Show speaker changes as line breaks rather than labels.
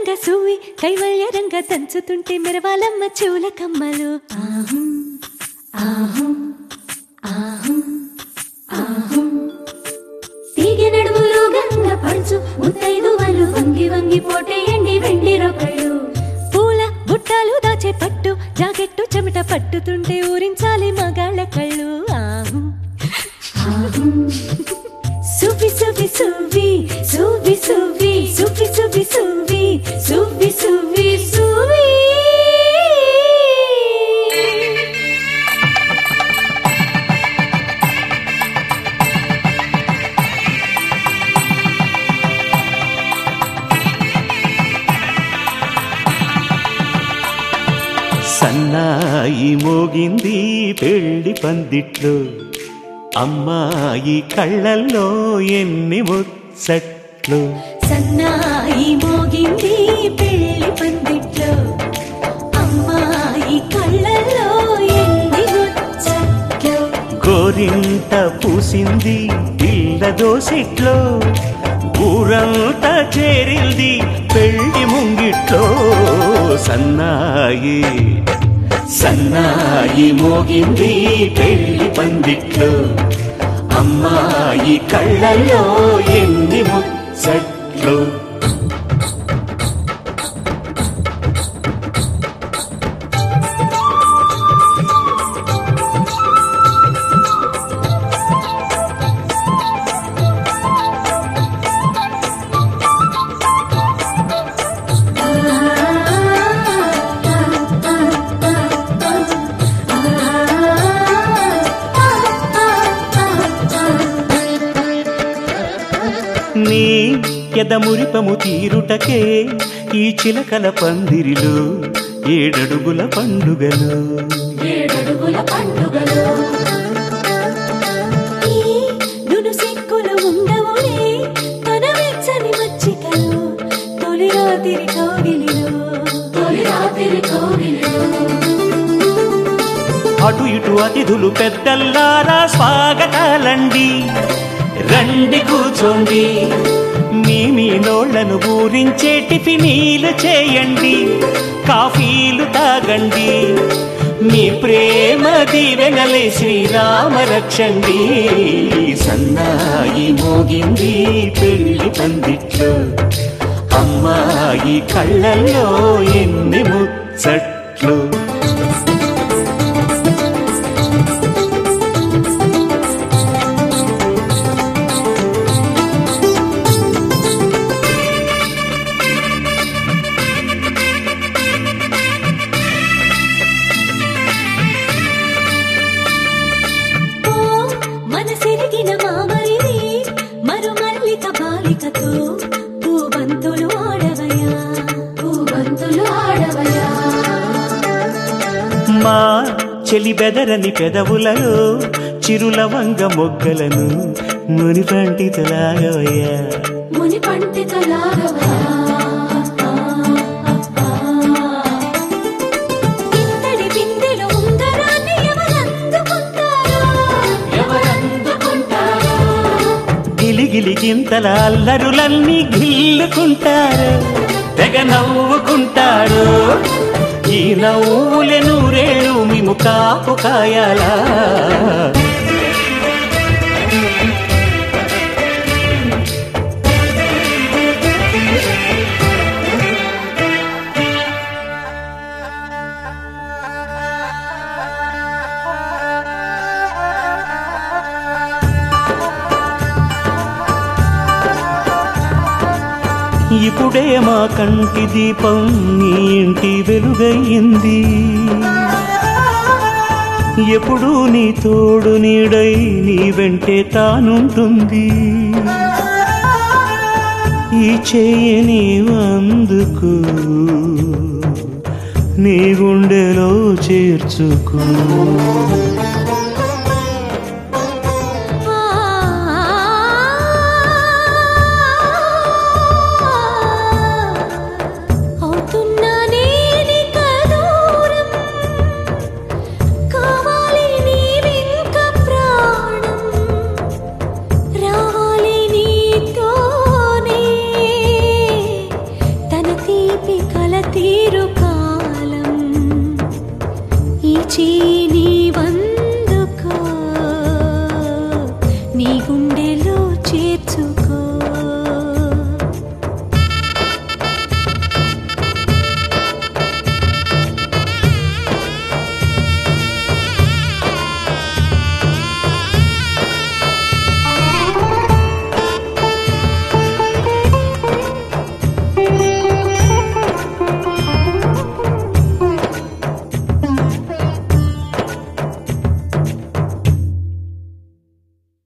రంగ సూవి కైవల్య రంగ దంచుతుంటే మెరవాలమ్మ చెవుల కమ్మలు ఆహుం ఆహుం ఆహుం ఆహుం తీగె నడుములు గంగ పడుచు ముత్తైదు వాళ్ళు వంగి వంగి పోటేయండి వెండి రొకళ్ళు పూల బుట్టాలు దాచే పట్టు జాకెట్టు చెమట పట్టుతుంటే ఊరించాలి మగాళ్ళ కళ్ళు ఆహు ఆహు. సువ్వి సువ్వి సువ్వి సువ్వి సువ్వి సువ్వి సువ్వి సువ్వి సువ్వి సువ్వి సువ్వి
సన్నాయి మోగింది పెళ్లి పందిట్లో అమ్మాయి కళ్ళల్లో ఎన్ని ముచ్చట్లు
సన్నాయి మోగింది పెళ్లి పందిట్లో అమ్మాయి కళ్ళల్లో ఎన్ని ముచ్చట్లు
గోరింట పూసింది పిల్ల దోసిట్లో ఊరంతా చేరింది పెళ్లి ముంగిట్లో సన్నాయి సన్నాయి మోగింది పెళ్లి పందిట్లో అమ్మాయి కళ్ళల్లో ఎన్ని ముచ్చట్లు నీ ఎదమురిపము తీరుటకే ఈ చిలకల పందిరిలో ఏడడుగుల పండుగలు
ఏడడుగుల పండుగలు ఈ నును సిక్కులు ఉండవులే తన వెచ్చని మచ్చికలు తొలి రాత్రి కౌగిలిలో తొలి రాత్రి కౌగిలిలో
అటు ఇటు అతిథులు పెద్దల్లారా స్వాగతాలండి రండి కూర్చోండి మీ మీ నోళ్లను ఊరించే టిఫినీలు చేయండి కాఫీలు తాగండి మీ ప్రేమ దీవెనలే శ్రీరామ రక్షండి సన్నాయి మోగింది పెళ్లి పందిట్లో అమ్మాయి కళ్ళల్లో ఎన్ని ముచ్చట్లు
ఓ మనసెరిగిన మామరిది మరు మల్లిక బాలికతో పూబంతులు ఆడవయా పూబంతులు ఆడవయా
మా చెలి బెదరని పెదవులలో చిరులవంగ మొగ్గలను మునిపంటి తలాగవయ్యా
ముని పండితులాగవయా ఇంతటి బిందెలో ఉంగరాన్ని ఎవరందుకుంటారో ఎవరందుకుంటారో
గిలిగిలి గింతల అల్లరులన్నీ గిల్లుకుంటారు తెగ నవ్వుకుంటారు ఈ నవ్వులే నూరేళ్ళు మేము కాపు కాయాలా ఇప్పుడే మా కంటి దీపం నీ ఇంటి వెలుగయ్యింది ఎప్పుడు నీ తోడు నీడై నీ వెంటే తానుంటుంది ఈ చేయని అందుకు నీ గుండెలో చేర్చుకో
అవుతున్నా నేనిక దూరం కావాలి నీవింక ప్రాణం రావాలి నీతోనే తన తీపి కల తీరు కాలం ఈ చేయి